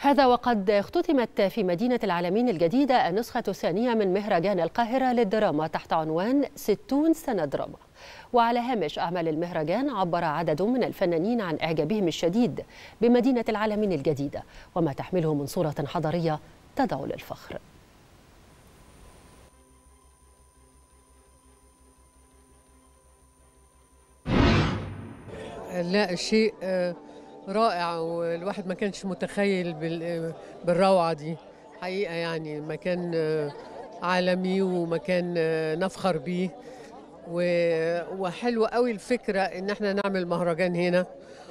هذا وقد اختتمت في مدينة العالمين الجديدة النسخة الثانية من مهرجان القاهرة للدراما تحت عنوان 60 سنة دراما وعلى هامش أعمال المهرجان عبر عدد من الفنانين عن إعجابهم الشديد بمدينة العالمين الجديدة وما تحمله من صورة حضارية تدعو للفخر لا شيء آه، رائع والواحد ما كانش متخيل بال- بالروعة دي حقيقة يعني مكان آه، عالمي ومكان آه، نفخر بيه و- وحلو قوي الفكرة ان احنا نعمل مهرجان هنا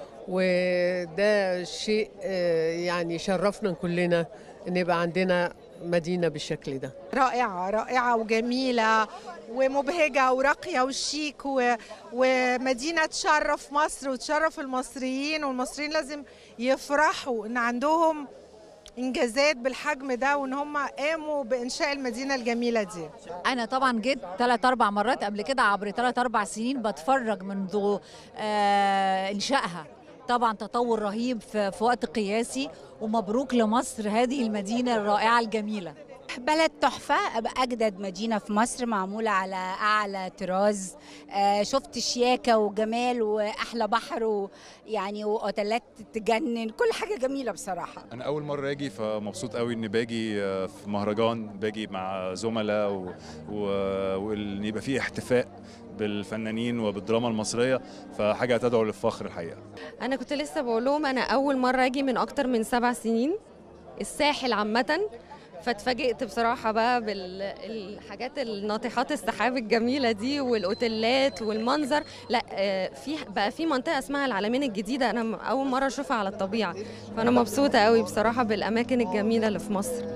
وده شيء آه، يعني شرفنا كلنا ان يبقى عندنا مدينة بالشكل ده رائعة رائعة وجميلة ومبهجة وراقية وشيك و... ومدينة تشرف مصر وتشرف المصريين والمصريين لازم يفرحوا ان عندهم انجازات بالحجم ده وان هم قاموا بانشاء المدينة الجميلة دي انا طبعا جيت ثلاث اربع مرات قبل كده عبر ثلاث اربع سنين بتفرج منذ آه انشائها طبعا تطور رهيب في, في وقت قياسي ومبروك لمصر هذه المدينه الرائعه الجميله بلد تحفة أجدد مدينة في مصر معمولة على أعلى طراز آه، شفت شياكة وجمال وأحلى بحر ويعني وأوتيلات تجنن كل حاجة جميلة بصراحة انا اول مره اجي فمبسوط قوي اني باجي آه، في مهرجان باجي مع زملاء و... و... وان يبقى فيه احتفاء بالفنانين وبالدراما المصريه فحاجه تدعو للفخر الحقيقه انا كنت لسه بقول لهم انا اول مره اجي من اكتر من سبع سنين الساحل عامه فاتفاجئت بصراحه بقى بالحاجات الناطحات السحاب الجميله دي والاوتيلات والمنظر لا آه، في بقى في منطقه اسمها العلمين الجديده انا اول مره اشوفها على الطبيعه فانا مبسوطه قوي بصراحه بالاماكن الجميله اللي في مصر